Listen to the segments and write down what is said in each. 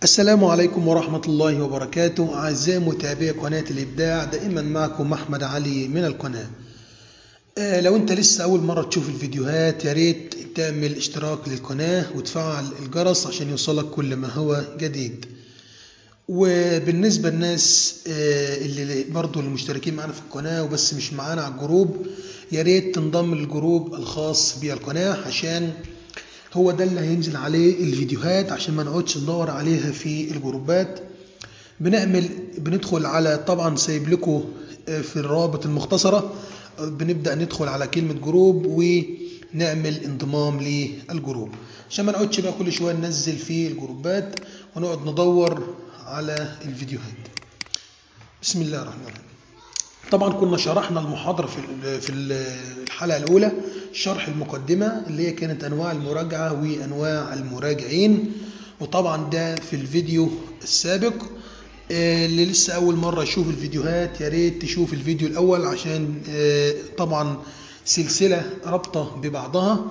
السلام عليكم ورحمة الله وبركاته أعزائي متابعي قناة الإبداع دائما معكم أحمد علي من القناة آه، لو أنت لسه أول مرة تشوف الفيديوهات يا ريت تعمل اشتراك للقناة وتفعل الجرس عشان يوصلك كل ما هو جديد وبالنسبة للناس آه، اللي برضو المشتركين معانا في القناة وبس مش معانا على الجروب يا ريت تنضم للجروب الخاص بالقناة عشان هو ده اللي هينزل عليه الفيديوهات عشان ما نقعدش ندور عليها في الجروبات بنعمل بندخل على طبعا سايب لكم في الروابط المختصرة بنبدأ ندخل على كلمة جروب ونعمل انضمام للجروب عشان ما نقعدش بقى كل شوية ننزل في الجروبات ونقعد ندور على الفيديوهات بسم الله الرحمن الرحيم طبعا كنا شرحنا المحاضرة في في الحلقة الأولى شرح المقدمة اللي هي كانت أنواع المراجعة وأنواع المراجعين وطبعا ده في الفيديو السابق اللي لسه أول مرة يشوف الفيديوهات يا ريت تشوف الفيديو الأول عشان طبعا سلسلة رابطة ببعضها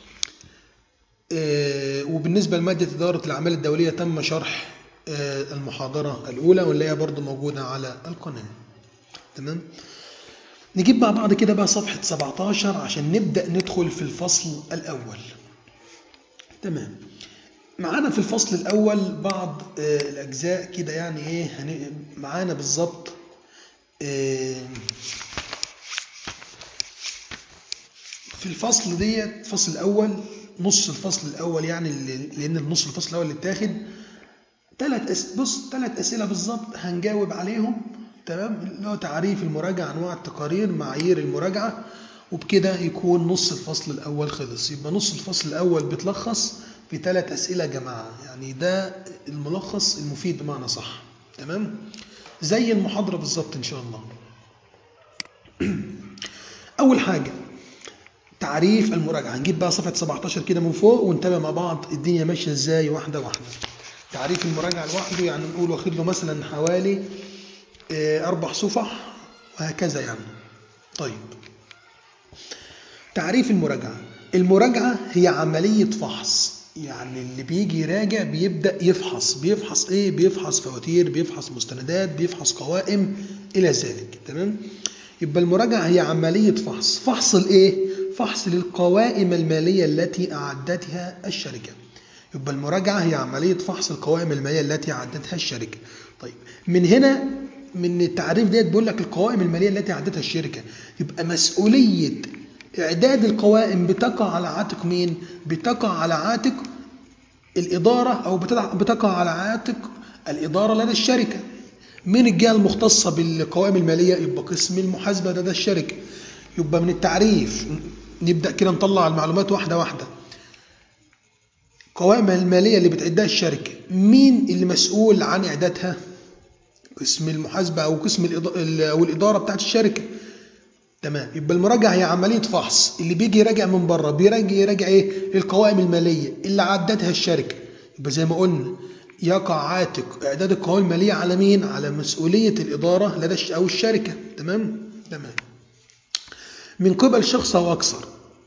وبالنسبة لمادة إدارة الأعمال الدولية تم شرح المحاضرة الأولى واللي هي برضو موجودة على القناة تمام نجيب مع بعض كده بقى صفحة 17 عشان نبدأ ندخل في الفصل الأول تمام معانا في الفصل الأول بعض آه الأجزاء كده يعني إيه هن... معانا بالظبط آه في الفصل ديت الفصل الأول نص الفصل الأول يعني اللي... لأن النص الفصل الأول اللي اتاخد ثلاث أس... بص ثلاث أسئلة بالظبط هنجاوب عليهم تمام اللي هو تعريف المراجعة أنواع التقارير معايير المراجعة وبكده يكون نص الفصل الأول خلص يبقى نص الفصل الأول بيتلخص في ثلاث أسئلة يا جماعة يعني ده الملخص المفيد بمعنى صح تمام زي المحاضرة بالظبط إن شاء الله أول حاجة تعريف المراجعة هنجيب بقى صفحة 17 كده من فوق ونتابع مع بعض الدنيا ماشية إزاي واحدة واحدة تعريف المراجعة لوحده يعني نقول واخد له مثلا حوالي أربع صفح وهكذا يعني طيب تعريف المراجعة المراجعة هي عملية فحص يعني اللي بيجي يراجع بيبدأ يفحص بيفحص ايه بيفحص فواتير بيفحص مستندات بيفحص قوائم إلى ذلك تمام يبقى المراجعة هي عملية فحص فحص الايه فحص للقوائم المالية التي أعدتها الشركة يبقى المراجعة هي عملية فحص القوائم المالية التي أعدتها الشركة طيب من هنا من التعريف ديت بيقول لك القوائم الماليه التي اعدتها الشركه يبقى مسؤوليه اعداد القوائم بتقع على عاتق مين بتقع على عاتق الاداره او بتقع على عاتق الاداره لدى الشركه من الجهه المختصه بالقوائم الماليه يبقى قسم المحاسبه لدى الشركه يبقى من التعريف نبدا كده نطلع المعلومات واحده واحده القوائم الماليه اللي بتعدها الشركه مين اللي مسؤول عن اعدادها قسم المحاسبة أو قسم أو الإدارة بتاعت الشركة تمام يبقى المراجعة هي عملية فحص اللي بيجي يراجع من بره بيراجع يراجع إيه القوائم المالية اللي عدتها الشركة يبقى زي ما قلنا يقع عاتق إعداد القوائم المالية على مين؟ على مسؤولية الإدارة لدى أو الشركة تمام؟ تمام من قبل شخص أو أكثر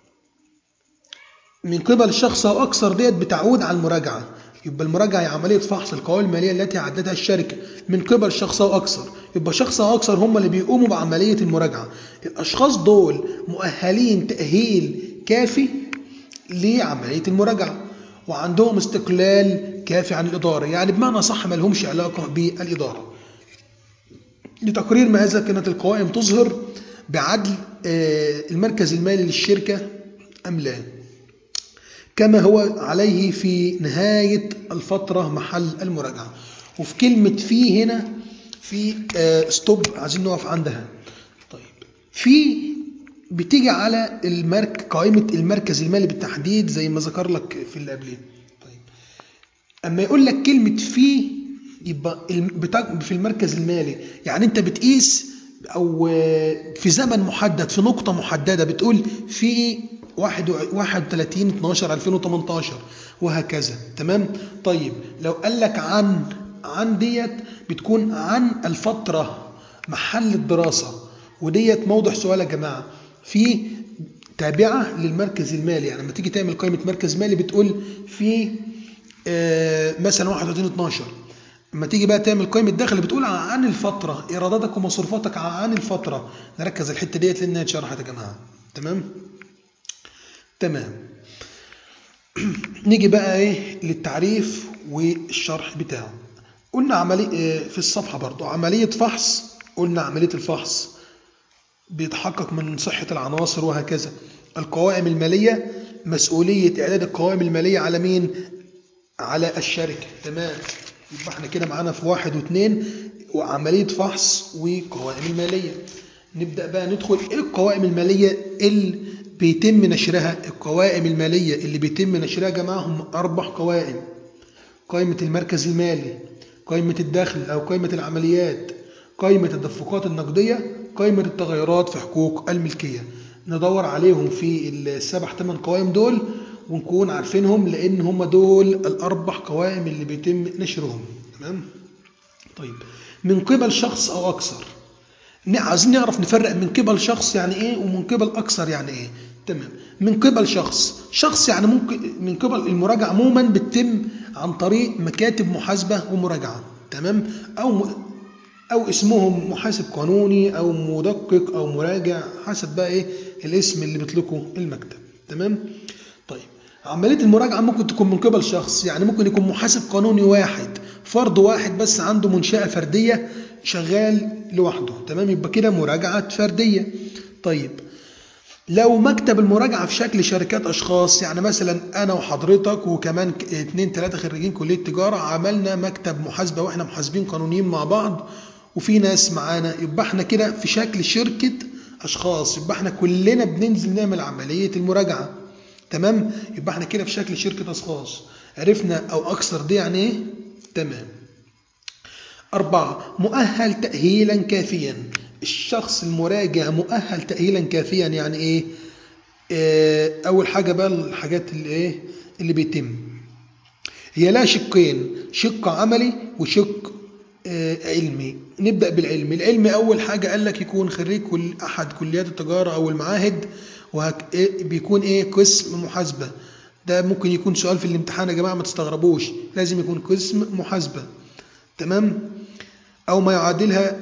من قبل شخص أو أكثر ديت بتعود على المراجعة يبقى المراجعة هي عملية فحص القوائم المالية التي عدتها الشركة من قبل شخص أو أكثر يبقى شخص أو أكثر هم اللي بيقوموا بعملية المراجعة الأشخاص دول مؤهلين تأهيل كافي لعملية المراجعة وعندهم استقلال كافي عن الإدارة يعني بمعنى صح ما لهمش علاقة بالإدارة لتقرير ما إذا كانت القوائم تظهر بعدل المركز المالي للشركة أم لا كما هو عليه في نهاية الفترة محل المراجعة وفي كلمة في هنا في ستوب عايزين نقف عندها طيب في بتيجي على المرك قائمة المركز المالي بالتحديد زي ما ذكر لك في اللي قبليه طيب أما يقول لك كلمة في يبقى في المركز المالي يعني أنت بتقيس أو في زمن محدد في نقطة محددة بتقول في 31 12 2018 وهكذا تمام طيب لو قال لك عن عن ديت بتكون عن الفترة محل الدراسة وديت موضع سؤال يا جماعة في تابعة للمركز المالي يعني لما تيجي تعمل قائمة مركز مالي بتقول في آه، مثلا 31 12 لما تيجي بقى تعمل قائمه دخل بتقول عن الفتره ايراداتك ومصروفاتك عن الفتره نركز الحته ديت لانها اتشرحت يا جماعه تمام تمام نيجي بقى ايه للتعريف والشرح بتاعه قلنا عملية في الصفحة برضو عملية فحص قلنا عملية الفحص بيتحقق من صحة العناصر وهكذا القوائم المالية مسؤولية إعداد القوائم المالية على مين؟ على الشركة تمام يبقى احنا كده معانا في واحد واثنين وعملية فحص وقوائم المالية نبدأ بقى ندخل ايه القوائم المالية اللي بيتم نشرها القوائم المالية اللي بيتم نشرها يا جماعة هم أربع قوائم قائمة المركز المالي قائمة الدخل أو قائمة العمليات قائمة التدفقات النقدية قائمة التغيرات في حقوق الملكية ندور عليهم في السبع ثمان قوائم دول ونكون عارفينهم لأن هم دول الأربع قوائم اللي بيتم نشرهم تمام طيب من قبل شخص أو أكثر عايزين نعرف نفرق من قبل شخص يعني ايه ومن قبل اكثر يعني ايه تمام من قبل شخص شخص يعني ممكن من قبل المراجعه عموما بتتم عن طريق مكاتب محاسبه ومراجعه تمام او او اسمهم محاسب قانوني او مدقق او مراجع حسب بقى ايه الاسم اللي بيطلقه المكتب تمام طيب عمليه المراجعه ممكن تكون من قبل شخص يعني ممكن يكون محاسب قانوني واحد فرد واحد بس عنده منشاه فرديه شغال لوحده تمام يبقى كده مراجعه فرديه طيب لو مكتب المراجعة في شكل شركات أشخاص يعني مثلا أنا وحضرتك وكمان اتنين تلاتة خريجين كلية تجارة عملنا مكتب محاسبة وإحنا محاسبين قانونيين مع بعض وفي ناس معانا يبقى إحنا كده في شكل شركة أشخاص يبقى إحنا كلنا بننزل نعمل عملية المراجعة تمام يبقى إحنا كده في شكل شركة أشخاص عرفنا أو أكثر دي يعني إيه تمام أربعة مؤهل تأهيلا كافيا الشخص المراجع مؤهل تأهيلا كافيا يعني ايه آه اول حاجة بقى الحاجات اللي ايه اللي بيتم هي لا شقين شق عملي وشق آه علمي نبدأ بالعلم العلم اول حاجة قال لك يكون خريج كل احد كليات التجارة او المعاهد وهك إيه بيكون ايه قسم محاسبة ده ممكن يكون سؤال في الامتحان يا جماعة ما تستغربوش لازم يكون قسم محاسبة تمام او ما يعادلها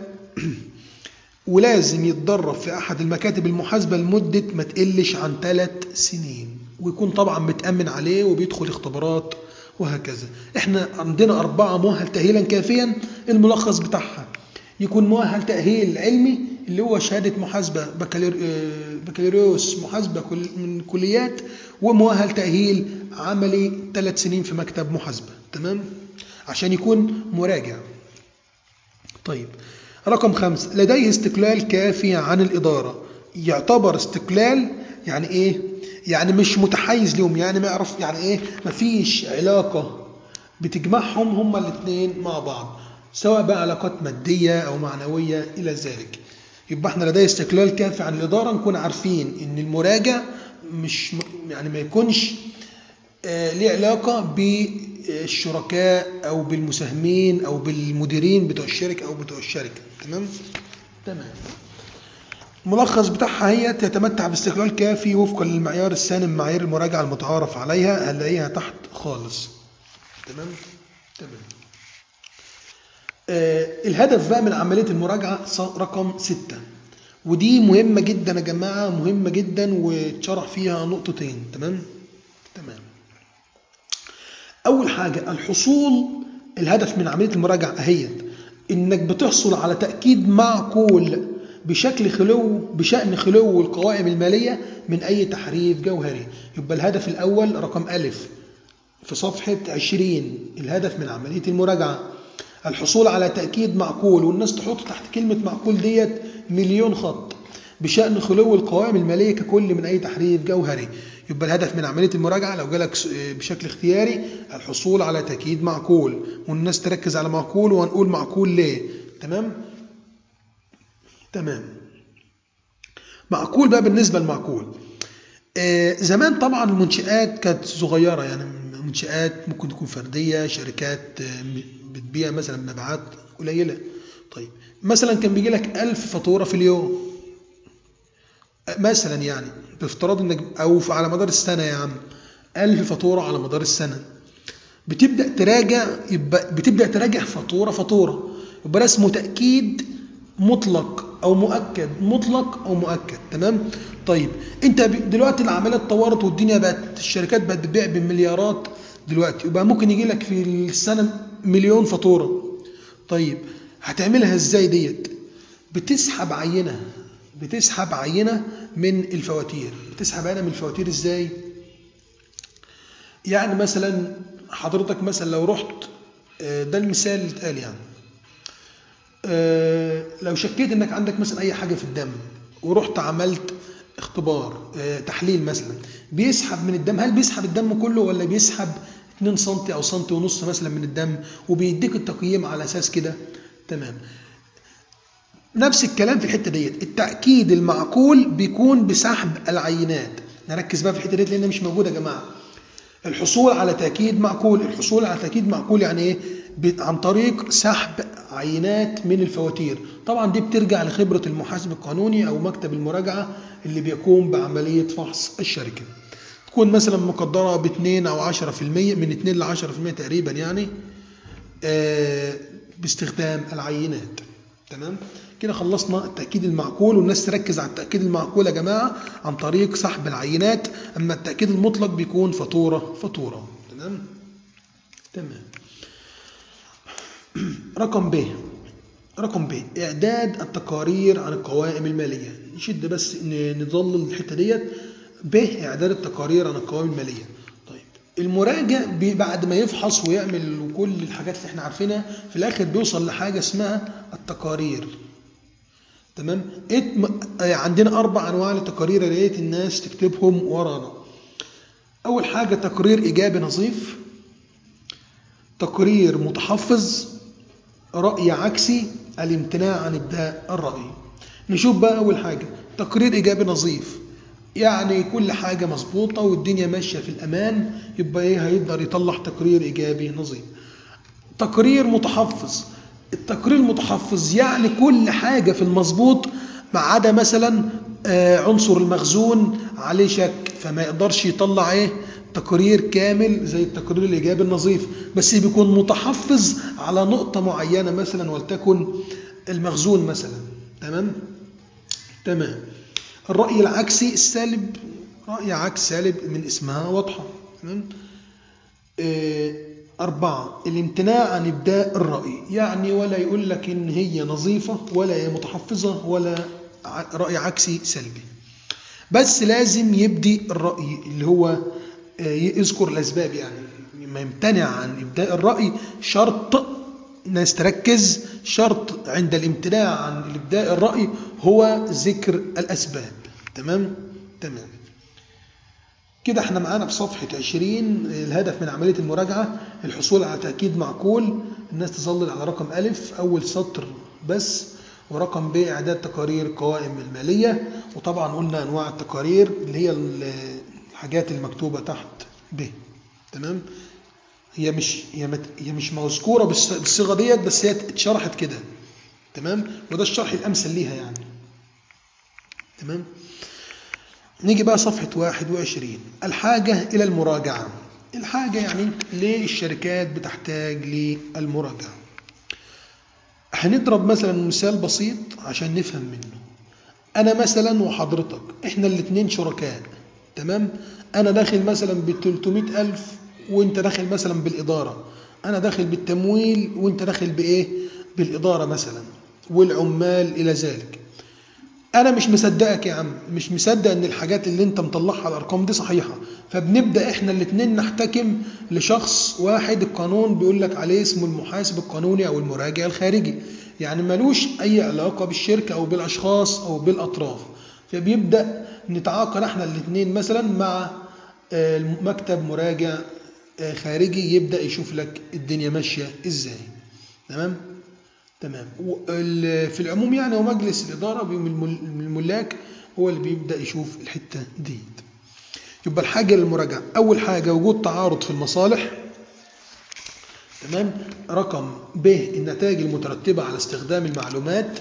ولازم يتدرب في أحد المكاتب المحاسبة لمدة ما تقلش عن ثلاث سنين ويكون طبعا متأمن عليه وبيدخل اختبارات وهكذا احنا عندنا أربعة مؤهل تأهيلا كافيا الملخص بتاعها يكون مؤهل تأهيل علمي اللي هو شهادة محاسبة بكالوريوس محاسبة من كليات ومؤهل تأهيل عملي ثلاث سنين في مكتب محاسبة تمام عشان يكون مراجع طيب رقم خمسة لديه استقلال كافي عن الإدارة يعتبر استقلال يعني إيه؟ يعني مش متحيز لهم يعني ما يعرف يعني إيه؟ مفيش علاقة بتجمعهم هما الاثنين مع بعض سواء بقى علاقات مادية أو معنوية إلى ذلك يبقى احنا لديه استقلال كافي عن الإدارة نكون عارفين إن المراجع مش يعني ما يكونش آه ليه علاقة بالشركاء أو بالمساهمين أو بالمديرين بتوع الشركة أو بتوع الشركة تمام تمام الملخص بتاعها هي يتمتع باستقلال كافي وفقا للمعيار الثاني من معايير المراجعة المتعارف عليها هنلاقيها تحت خالص تمام تمام آه الهدف بقى من عملية المراجعة رقم ستة ودي مهمة جدا يا جماعة مهمة جدا واتشرح فيها نقطتين تمام تمام أول حاجة الحصول الهدف من عملية المراجعة أهيت إنك بتحصل على تأكيد معقول بشكل خلو بشأن خلو القوائم المالية من أي تحريف جوهري يبقى الهدف الأول رقم ألف في صفحة 20 الهدف من عملية المراجعة الحصول على تأكيد معقول والناس تحط تحت كلمة معقول ديت مليون خط بشأن خلو القوائم المالية ككل من أي تحريف جوهري يبقى الهدف من عملية المراجعة لو جالك بشكل اختياري الحصول على تأكيد معقول والناس تركز على معقول وهنقول معقول ليه تمام تمام معقول بقى بالنسبة للمعقول آه زمان طبعا المنشآت كانت صغيرة يعني منشآت ممكن تكون فردية شركات بتبيع مثلا مبيعات قليلة طيب مثلا كان بيجي لك ألف فاتورة في اليوم مثلا يعني بافتراض انك او على مدار السنه يا عم 1000 فاتوره على مدار السنه بتبدا تراجع يبقى بتبدا تراجع فاتوره فاتوره يبقى ده اسمه تاكيد مطلق او مؤكد مطلق او مؤكد تمام طيب انت ب- دلوقتي العمليه اتطورت والدنيا بقت الشركات بقت بتبيع بالمليارات دلوقتي يبقى ممكن يجي لك في السنه مليون فاتوره طيب هتعملها ازاي ديت بتسحب عينه بتسحب عينه من الفواتير بتسحب عينه من الفواتير ازاي يعني مثلا حضرتك مثلا لو رحت آه، ده المثال اللي اتقال يعني آه، لو شكيت انك عندك مثلا اي حاجه في الدم ورحت عملت اختبار آه، تحليل مثلا بيسحب من الدم هل بيسحب الدم كله ولا بيسحب 2 سم او سم ونص مثلا من الدم وبيديك التقييم على اساس كده تمام نفس الكلام في الحته ديت التاكيد المعقول بيكون بسحب العينات نركز بقى في الحته ديت لانها مش موجوده يا جماعه الحصول على تأكيد معقول الحصول على تأكيد معقول يعني ايه ب- عن طريق سحب عينات من الفواتير طبعا دي بترجع لخبرة المحاسب القانوني أو مكتب المراجعة اللي بيقوم بعملية فحص الشركة تكون مثلا مقدرة ب 2 أو 10% من 2 ل 10% تقريبا يعني آه، باستخدام العينات تمام كده خلصنا التأكيد المعقول والناس تركز على التأكيد المعقول يا جماعة عن طريق سحب العينات أما التأكيد المطلق بيكون فاتورة فاتورة تمام تمام رقم ب رقم ب إعداد التقارير عن القوائم المالية نشد بس ن- نظلل الحتة ديت ب إعداد التقارير عن القوائم المالية طيب المراجع بي- بعد ما يفحص ويعمل كل الحاجات اللي احنا عارفينها في الآخر بيوصل لحاجة اسمها التقارير تمام إيه م- آه، عندنا اربع انواع للتقارير يا ريت الناس تكتبهم ورانا اول حاجه تقرير ايجابي نظيف تقرير متحفظ راي عكسي الامتناع عن ابداء الراي نشوف بقى اول حاجه تقرير ايجابي نظيف يعني كل حاجه مظبوطه والدنيا ماشيه في الامان يبقى ايه هيقدر يطلع تقرير ايجابي نظيف تقرير متحفظ التقرير المتحفظ يعني كل حاجة في المظبوط ما عدا مثلا آه، عنصر المخزون عليه شك فما يقدرش يطلع ايه تقرير كامل زي التقرير الإيجابي النظيف بس بيكون متحفظ على نقطة معينة مثلا ولتكن المخزون مثلا تمام تمام الرأي العكسي السالب رأي عكس سالب من اسمها واضحة تمام آه، أربعة الامتناع عن إبداء الرأي يعني ولا يقول لك إن هي نظيفة ولا هي متحفظة ولا ع- رأي عكسي سلبي بس لازم يبدي الرأي اللي هو آه، يذكر الأسباب يعني ما يمتنع عن إبداء الرأي شرط ناس تركز شرط عند الامتناع عن إبداء الرأي هو ذكر الأسباب تمام تمام كده احنا معانا في صفحة 20 الهدف من عملية المراجعة الحصول على تأكيد معقول الناس تظلل على رقم ألف أول سطر بس ورقم ب إعداد تقارير القوائم المالية وطبعا قلنا أنواع التقارير اللي هي ال- الحاجات المكتوبة تحت ب تمام هي مش هي مت- هي مش مذكورة بالص- بالصيغة ديت بس هي اتشرحت كده تمام وده الشرح الأمثل ليها يعني تمام نيجي بقى صفحة 21 الحاجة إلى المراجعة الحاجة يعني ليه الشركات بتحتاج للمراجعة هنضرب مثلا مثال بسيط عشان نفهم منه أنا مثلا وحضرتك إحنا الاتنين شركاء تمام أنا داخل مثلا ب 300 ألف وأنت داخل مثلا بالإدارة أنا داخل بالتمويل وأنت داخل بإيه بالإدارة مثلا والعمال إلى ذلك انا مش مصدقك يا عم مش مصدق ان الحاجات اللي انت مطلعها الارقام دي صحيحه فبنبدا احنا الاثنين نحتكم لشخص واحد القانون بيقول لك عليه اسمه المحاسب القانوني او المراجع الخارجي يعني ملوش اي علاقه بالشركه او بالاشخاص او بالاطراف فبيبدا نتعاقد احنا الاثنين مثلا مع آه، مكتب مراجع آه، خارجي يبدا يشوف لك الدنيا ماشيه ازاي تمام تمام وال- في العموم يعني هو مجلس الإدارة بي- من المل- من الملاك هو اللي بيبدأ يشوف الحتة دي يبقى الحاجة للمراجعة أول حاجة وجود تعارض في المصالح تمام رقم ب النتائج المترتبة على استخدام المعلومات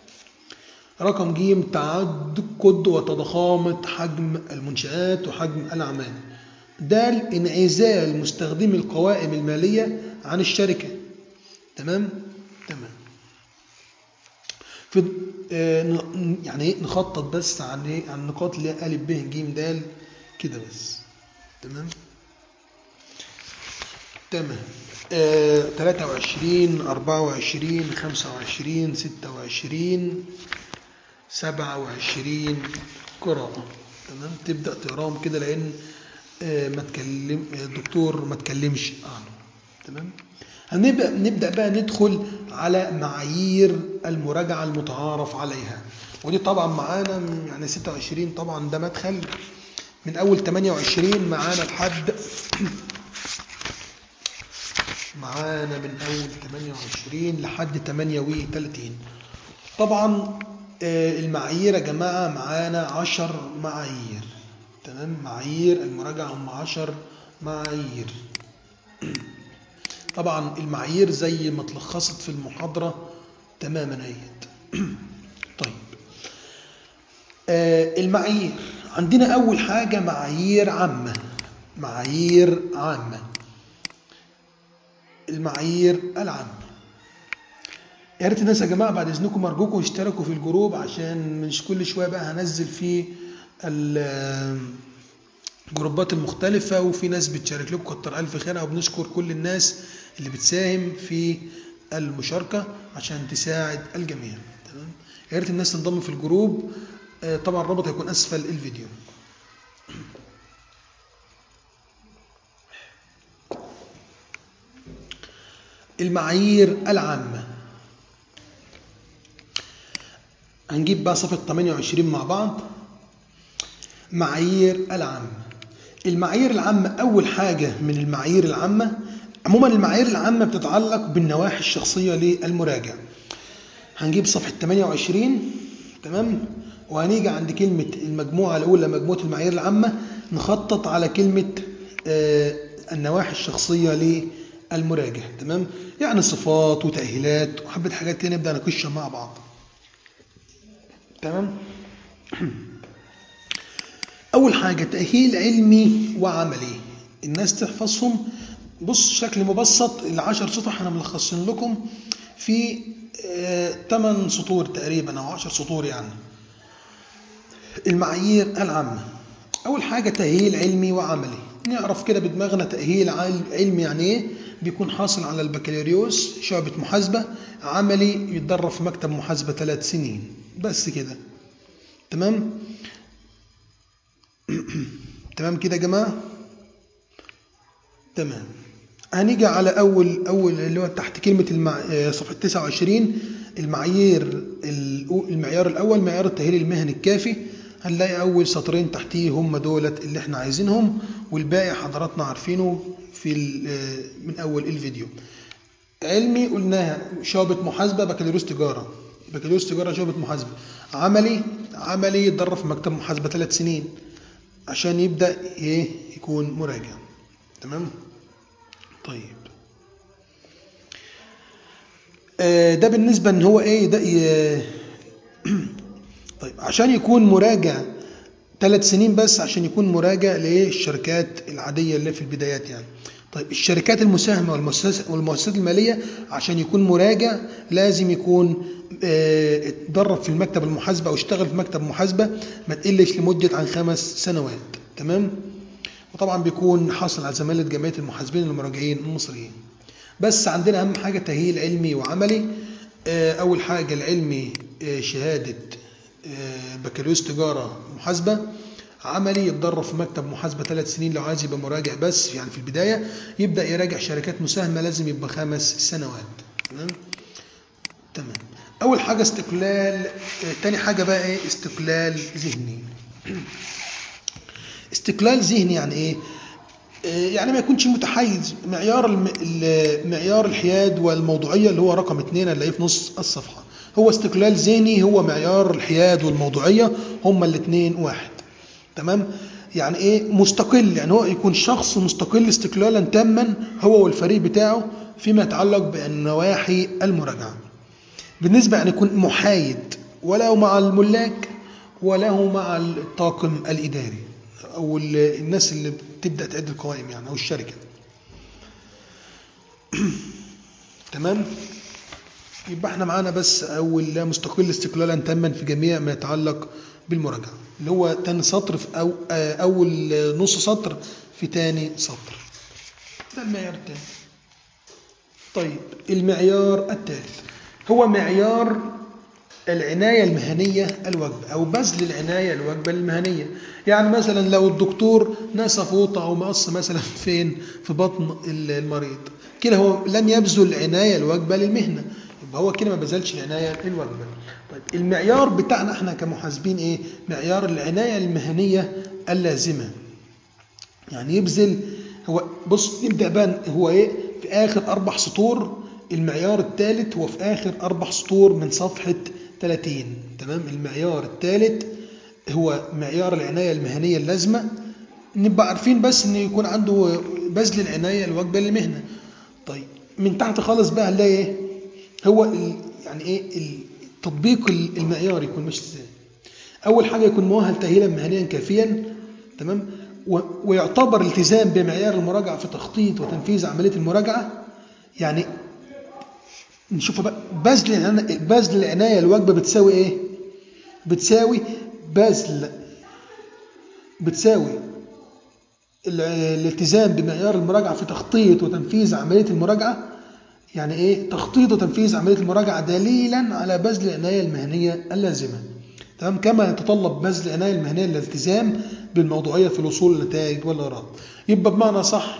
رقم ج تعدد وتضخامة حجم المنشآت وحجم الأعمال د انعزال مستخدمي القوائم المالية عن الشركة تمام تمام في آه، ن- يعني ايه نخطط بس عن ايه عن النقاط اللي هي ا ب ج د كده بس تمام تمام آه 23 24 25 26 27 قراءة تمام تبدأ تقراهم كده لأن آه ما تكلم الدكتور ما تكلمش عنه تمام هنبدأ نبدأ بقى ندخل على معايير المراجعة المتعارف عليها ودي طبعا معانا من- يعني 26 طبعا ده مدخل من أول 28 معانا لحد معانا من أول 28 لحد 38 طبعا آه، المعايير يا جماعة معانا 10 معايير تمام معايير المراجعة هم 10 معايير طبعا المعايير زي ما اتلخصت في المحاضرة تماما اهيت طيب آه، المعايير عندنا أول حاجة معايير عامة معايير عامة المعايير العامة يا ريت الناس يا جماعة بعد إذنكم أرجوكم اشتركوا في الجروب عشان مش كل شوية بقى هنزل فيه ال- الجروبات المختلفة وفي ناس بتشارك لكم كتر ألف خيرها وبنشكر كل الناس اللي بتساهم في المشاركة عشان تساعد الجميع تمام يا ريت الناس تنضم في الجروب آه، طبعا الرابط هيكون أسفل الفيديو المعايير العامة هنجيب بقى صفحة 28 مع بعض معايير العامة المعايير العامة أول حاجة من المعايير العامة عموما المعايير العامة بتتعلق بالنواحي الشخصية للمراجع هنجيب صفحة 28 تمام وهنيجي عند كلمة المجموعة الأولى مجموعة المعايير العامة نخطط على كلمة آه، النواحي الشخصية للمراجع تمام يعني صفات وتأهيلات وحبة حاجات كده نبدأ نخشها مع بعض تمام أول حاجة تأهيل علمي وعملي الناس تحفظهم بص شكل مبسط العشر سطح احنا ملخصين لكم في 8 سطور تقريبا أو 10 سطور يعني المعايير العامة أول حاجة تأهيل علمي وعملي نعرف كده بدماغنا تأهيل عل- علمي يعني إيه بيكون حاصل على البكالوريوس شعبة محاسبة عملي يتدرب في مكتب محاسبة ثلاث سنين بس كده تمام تمام كده يا جماعة تمام هنيجي على أول أول اللي هو تحت كلمة المع... آه، صفحة 29 المعايير الأو- المعيار الأول معيار التأهيل المهني الكافي هنلاقي أول سطرين تحتيه هم دولت اللي احنا عايزينهم والباقي حضراتنا عارفينه في ال- آه، من أول الفيديو علمي قلناها شعبة محاسبة بكالوريوس تجارة بكالوريوس تجارة شعبة محاسبة عملي عملي يتدرب في مكتب محاسبة ثلاث سنين عشان يبدأ ايه يكون مراجع تمام طيب آه، ده بالنسبة ان هو ايه ده ي- طيب عشان يكون مراجع ثلاث سنين بس عشان يكون مراجع للشركات العادية اللي في البدايات يعني طيب الشركات المساهمة والمؤسسات والمؤسسات المالية عشان يكون مراجع لازم يكون آه، اتدرب في المكتب المحاسبة أو اشتغل في مكتب محاسبة ما تقلش لمدة عن خمس سنوات تمام وطبعا بيكون حاصل على زمالة جمعية المحاسبين المراجعين المصريين بس عندنا أهم حاجة تأهيل علمي وعملي آه، أول حاجة العلمي آه، شهادة آه، بكالوريوس تجارة محاسبة عملي يتدرب في مكتب محاسبة ثلاث سنين لو عايز يبقى مراجع بس يعني في البداية يبدأ يراجع شركات مساهمة لازم يبقى خمس سنوات تمام تمام أول حاجة استقلال آه، تاني حاجة بقى إيه استقلال ذهني استقلال ذهني يعني ايه آه، يعني ما يكونش متحيز معيار الم... ال- معيار الحياد والموضوعيه اللي هو رقم اثنين اللي في نص الصفحه هو استقلال ذهني هو معيار الحياد والموضوعيه هما الاثنين واحد تمام يعني ايه مستقل يعني هو يكون شخص مستقل استقلالا تاما هو والفريق بتاعه فيما يتعلق بالنواحي المراجعه بالنسبة أن يكون محايد وله مع الملاك وله مع الطاقم الإداري او ال- الناس اللي بتبدا تعد القوائم يعني او الشركه تمام يبقى احنا معانا بس اول لا مستقل استقلالا تاما في جميع ما يتعلق بالمراجعه اللي هو تاني سطر في أو آه، اول نص سطر في تاني سطر ده المعيار التاني طيب المعيار الثالث هو معيار العناية المهنية الوجبة أو بذل العناية الوجبة المهنية يعني مثلا لو الدكتور نسى فوطة أو مقص مثلا فين في بطن المريض كده هو لم يبذل العناية الوجبة للمهنة يبقى هو كده ما بذلش العناية الوجبة طيب المعيار بتاعنا احنا كمحاسبين ايه معيار العناية المهنية اللازمة يعني يبذل هو بص نبدأ بقى هو ايه في آخر أربع سطور المعيار الثالث هو في آخر أربع سطور من صفحة 30 تمام المعيار الثالث هو معيار العناية المهنية اللازمة نبقى عارفين بس إن يكون عنده بذل العناية الواجبة للمهنة طيب من تحت خالص بقى هنلاقي ايه هو ال- يعني ايه ال- تطبيق ال- المعيار يكون ماشي ازاي اول حاجه يكون مؤهل تاهيلا مهنيا كافيا تمام و- ويعتبر الالتزام بمعيار المراجعه في تخطيط وتنفيذ عمليه المراجعه يعني نشوف بقى بذل العناية- بذل العنايه الواجبه بتساوي ايه بتساوي بذل بتساوي ال- الالتزام بمعيار المراجعه في تخطيط وتنفيذ عمليه المراجعه يعني ايه تخطيط وتنفيذ عمليه المراجعه دليلا على بذل العنايه المهنيه اللازمه تمام كما يتطلب بذل العنايه المهنيه الالتزام بالموضوعيه في الوصول للنتائج والاراء يبقى بمعنى صح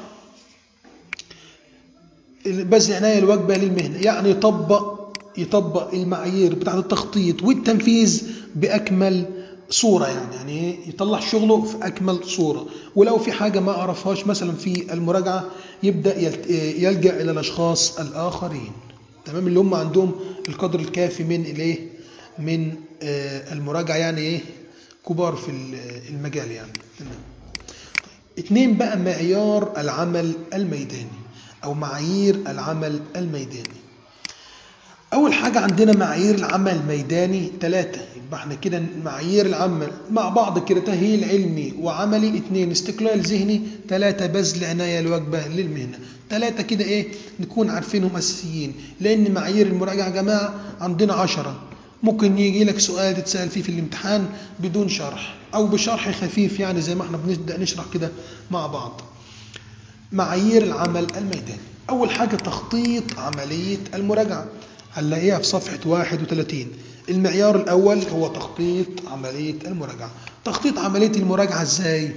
بذل العنايه الواجبه للمهنه يعني يطبق يطبق المعايير بتاعه التخطيط والتنفيذ باكمل صوره يعني يعني إيه؟ يطلع شغله في اكمل صوره ولو في حاجه ما عرفهاش مثلا في المراجعه يبدا يلت- يلجا الى الاشخاص الاخرين تمام اللي هم عندهم القدر الكافي من الايه من آه، المراجعه يعني ايه كبار في ال- المجال يعني تمام اتنين بقى معيار العمل الميداني او معايير العمل الميداني اول حاجه عندنا معايير العمل الميداني ثلاثه يبقى احنا كده معايير العمل مع بعض كده تاهيل علمي وعملي اثنين استقلال ذهني ثلاثه بذل عنايه الواجبه للمهنه ثلاثه كده ايه نكون عارفينهم اساسيين لان معايير المراجعه يا جماعه عندنا عشرة ممكن يجي لك سؤال تتسال فيه في الامتحان بدون شرح او بشرح خفيف يعني زي ما احنا بنبدا نشرح كده مع بعض معايير العمل الميداني أول حاجة تخطيط عملية المراجعة هنلاقيها في صفحة 31 المعيار الأول هو تخطيط عملية المراجعة تخطيط عملية المراجعة إزاي؟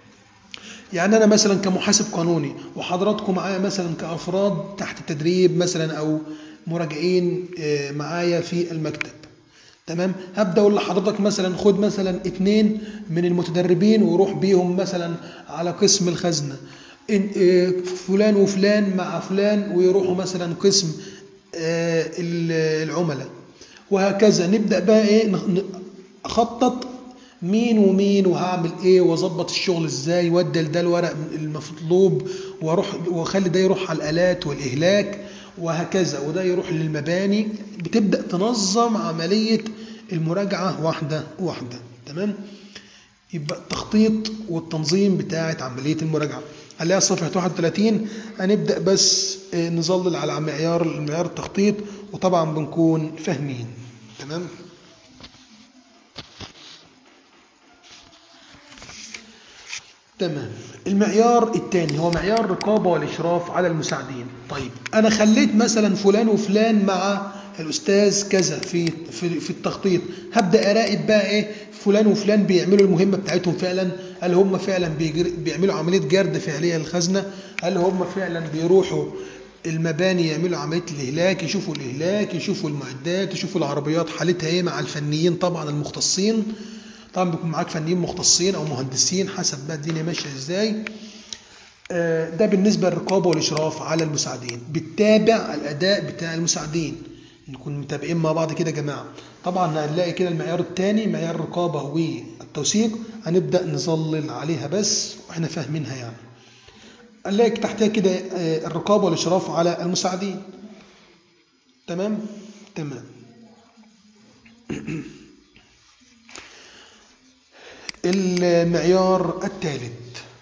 يعني أنا مثلا كمحاسب قانوني وحضراتكم معايا مثلا كأفراد تحت تدريب مثلا أو مراجعين آه، معايا في المكتب تمام هبدا اقول لحضرتك مثلا خد مثلا اتنين من المتدربين وروح بيهم مثلا على قسم الخزنه إن آه، فلان وفلان مع فلان ويروحوا مثلا قسم آه، ال- العملاء وهكذا نبدا بقى ايه نخ- ن- اخطط مين ومين وهعمل ايه واظبط الشغل ازاي وادي ده الورق المطلوب واروح واخلي ده يروح على الالات والاهلاك وهكذا وده يروح للمباني بتبدا تنظم عمليه المراجعه واحده واحده تمام يبقى التخطيط والتنظيم بتاعه عمليه المراجعه هنلاقيها صفحه 31 هنبدا بس آه، نظلل على معيار معيار التخطيط وطبعا بنكون فاهمين تمام تمام المعيار الثاني هو معيار الرقابة والإشراف على المساعدين طيب أنا خليت مثلا فلان وفلان مع الأستاذ كذا في في في التخطيط هبدأ أراقب بقى إيه فلان وفلان بيعملوا المهمة بتاعتهم فعلا هل هم فعلا بيجر... بيعملوا عملية جرد فعلية للخزنة هل هم فعلا بيروحوا المباني يعملوا عملية الإهلاك يشوفوا الإهلاك يشوفوا المعدات يشوفوا العربيات حالتها إيه مع الفنيين طبعا المختصين طبعا بيكون معاك فنيين مختصين او مهندسين حسب بقى الدنيا ماشيه ازاي آه، ده بالنسبه للرقابه والاشراف على المساعدين بتتابع الاداء بتاع المساعدين نكون متابعين مع بعض كده يا جماعه طبعا هنلاقي كده المعيار الثاني معيار الرقابه والتوثيق هنبدا نظلل عليها بس واحنا فاهمينها يعني هنلاقي تحتها كده آه، الرقابه والاشراف على المساعدين تمام تمام المعيار الثالث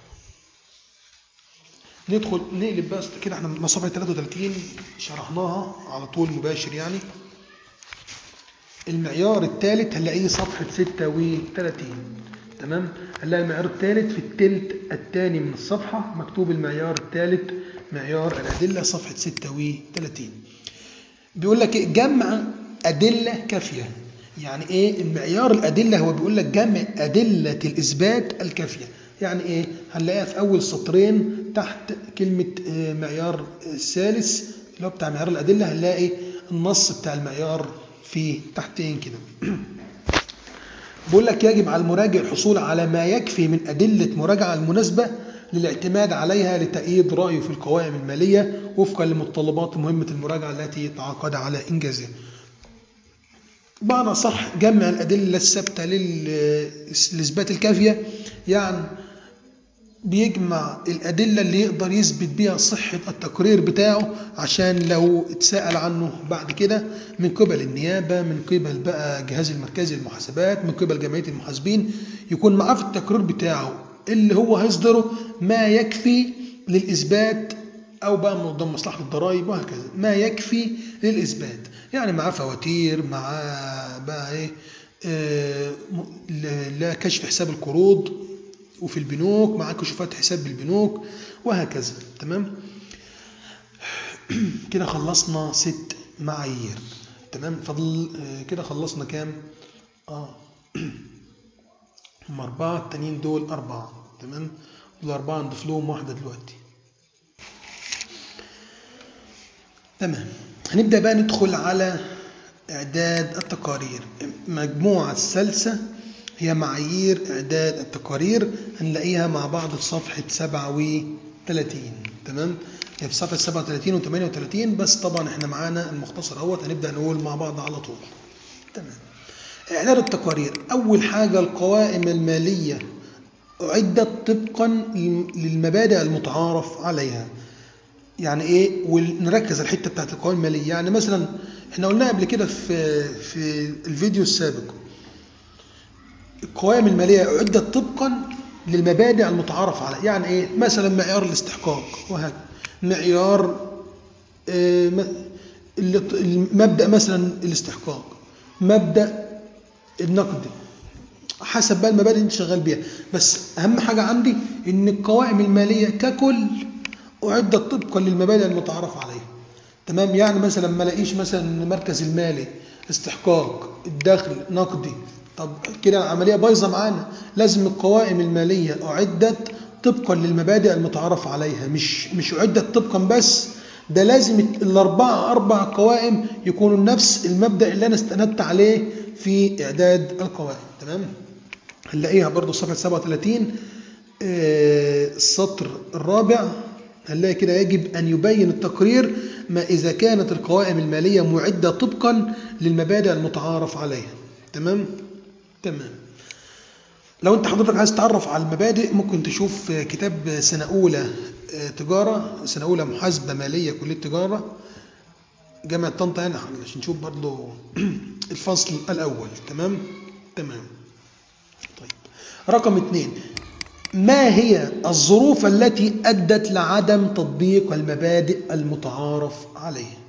ندخل نقلب بس كده احنا من صفحه 33 شرحناها على طول مباشر يعني المعيار الثالث هنلاقيه صفحه 36 تمام هنلاقي المعيار الثالث في الثلث الثاني من الصفحه مكتوب المعيار الثالث معيار الادله صفحه 36 بيقول لك إيه؟ جمع ادله كافيه يعني ايه المعيار الادله هو بيقول لك جمع ادله الاثبات الكافيه يعني ايه هنلاقيها في اول سطرين تحت كلمه آه، معيار الثالث اللي هو بتاع معيار الادله هنلاقي النص بتاع المعيار في تحتين كده بيقول لك يجب على المراجع الحصول على ما يكفي من أدلة مراجعة المناسبة للاعتماد عليها لتأييد رأيه في القوائم المالية وفقا لمتطلبات مهمة المراجعة التي تعاقد على إنجازها. بمعنى صح جمع الأدلة الثابتة للإثبات الكافية يعني بيجمع الأدلة اللي يقدر يثبت بيها صحة التقرير بتاعه عشان لو اتسأل عنه بعد كده من قبل النيابة من قبل بقى جهاز المركزي للمحاسبات من قبل جمعية المحاسبين يكون معاه في التقرير بتاعه اللي هو هيصدره ما يكفي للإثبات أو بقى من قدام مصلحة الضرائب وهكذا ما يكفي للإثبات يعني معاه فواتير معاه بقى إيه آه، م- ل- لا كشف حساب القروض وفي البنوك مع كشوفات حساب بالبنوك وهكذا تمام كده خلصنا ست معايير تمام فضل آه، كده خلصنا كام اه هم أربعة التانيين دول أربعة تمام دول أربعة نضيف لهم واحدة دلوقتي تمام هنبدأ بقى ندخل على إعداد التقارير مجموعة الثالثة هي معايير إعداد التقارير هنلاقيها مع بعض في صفحة 37 تمام هي في صفحة 37 و 38 بس طبعا احنا معانا المختصر اهوت هنبدأ نقول مع بعض على طول تمام إعداد التقارير أول حاجة القوائم المالية أعدت طبقا للمبادئ المتعارف عليها يعني ايه ونركز على الحته بتاعت القوائم الماليه يعني مثلا احنا قلنا قبل كده في في الفيديو السابق القوائم الماليه اعدت طبقا للمبادئ المتعارف عليها يعني ايه مثلا معيار الاستحقاق وهكذا معيار آه، م- اللي- مبدا مثلا الاستحقاق مبدا النقد حسب بقى المبادئ اللي انت شغال بيها بس اهم حاجه عندي ان القوائم الماليه ككل اعدت طبقا للمبادئ المتعارف عليها تمام يعني مثلا ما الاقيش مثلا إن المركز المالي استحقاق الدخل نقدي طب كده العمليه بايظه معانا لازم القوائم الماليه اعدت طبقا للمبادئ المتعارف عليها مش مش اعدت طبقا بس ده لازم الاربعه اربع قوائم يكونوا نفس المبدا اللي انا استندت عليه في اعداد القوائم تمام هنلاقيها برضو صفحه 37 آه، السطر الرابع هنلاقي كده يجب أن يبين التقرير ما إذا كانت القوائم المالية معدة طبقا للمبادئ المتعارف عليها تمام؟ تمام لو انت حضرتك عايز تعرف على المبادئ ممكن تشوف كتاب سنة أولى آه، تجارة سنة أولى محاسبة مالية كلية تجارة جامعة طنطا هنا عشان نشوف برضو الفصل الأول تمام؟ تمام طيب رقم اثنين ما هي الظروف التي أدت لعدم تطبيق المبادئ المتعارف عليها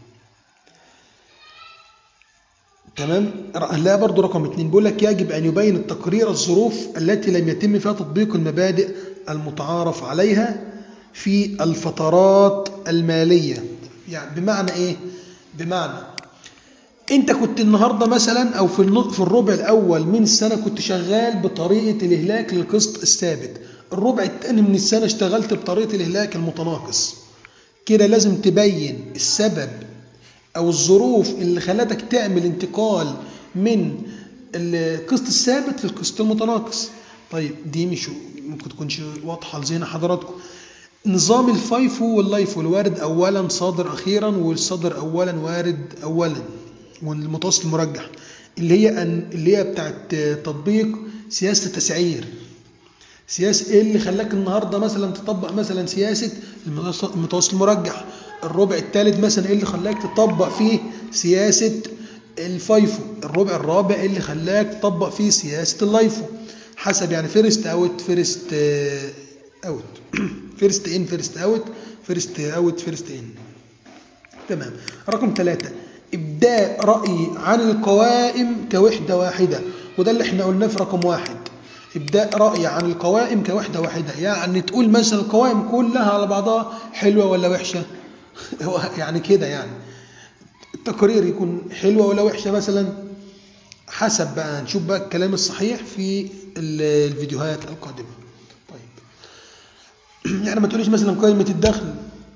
تمام لا برضو رقم اثنين بيقول لك يجب أن يبين التقرير الظروف التي لم يتم فيها تطبيق المبادئ المتعارف عليها في الفترات المالية يعني بمعنى إيه؟ بمعنى انت كنت النهارده مثلا او في النص- في الربع الاول من السنه كنت شغال بطريقه الاهلاك للقسط الثابت الربع الثاني من السنه اشتغلت بطريقه الاهلاك المتناقص كده لازم تبين السبب او الظروف اللي خلتك تعمل انتقال من القسط الثابت للقسط المتناقص طيب دي مش ممكن تكونش واضحه لذهن حضراتكم نظام الفايفو واللايفو الوارد اولا صادر اخيرا والصادر اولا وارد اولا والمتوسط المرجح اللي هي أن اللي هي بتاعت تطبيق سياسه التسعير سياسه ايه اللي خلاك النهارده مثلا تطبق مثلا سياسه المتوسط المتوسط المرجح الربع الثالث مثلا ايه اللي خلاك تطبق فيه سياسه الفايفو الربع الرابع ايه اللي خلاك تطبق فيه سياسه اللايفو حسب يعني فيرست اوت فيرست اوت فيرست ان فيرست اوت فيرست اوت فيرست ان تمام رقم ثلاثة إبداء رأي عن القوائم كوحدة واحدة وده اللي احنا قلناه في رقم واحد إبداء رأي عن القوائم كوحدة واحدة يعني تقول مثلا القوائم كلها على بعضها حلوة ولا وحشة يعني كده يعني التقرير يكون حلوة ولا وحشة مثلا حسب بقى نشوف بقى الكلام الصحيح في الفيديوهات القادمة طيب يعني ما تقوليش مثلا قائمة الدخل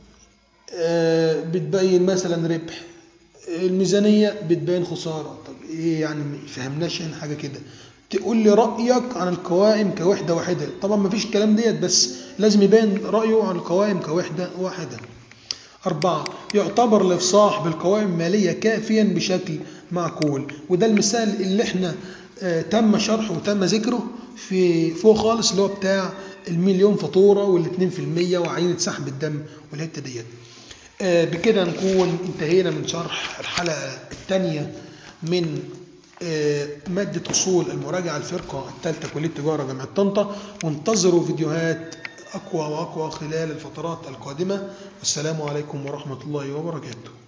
بتبين مثلا ربح الميزانية بتبين خسارة طب ايه يعني ما فهمناش يعني حاجة كده تقول لي رأيك عن القوائم كوحدة واحدة طبعا ما فيش الكلام ديت بس لازم يبين رأيه عن القوائم كوحدة واحدة أربعة يعتبر الإفصاح بالقوائم المالية كافيا بشكل معقول وده المثال اللي احنا اه تم شرحه وتم ذكره في فوق خالص اللي هو بتاع المليون فاتورة والاتنين في المية وعينة سحب الدم والحتة ديت اه بكده نكون انتهينا من شرح الحلقة الثانية من اه مادة أصول المراجعة الفرقة الثالثة كلية تجارة جامعة طنطا وانتظروا فيديوهات أقوى وأقوى خلال الفترات القادمة والسلام عليكم ورحمة الله وبركاته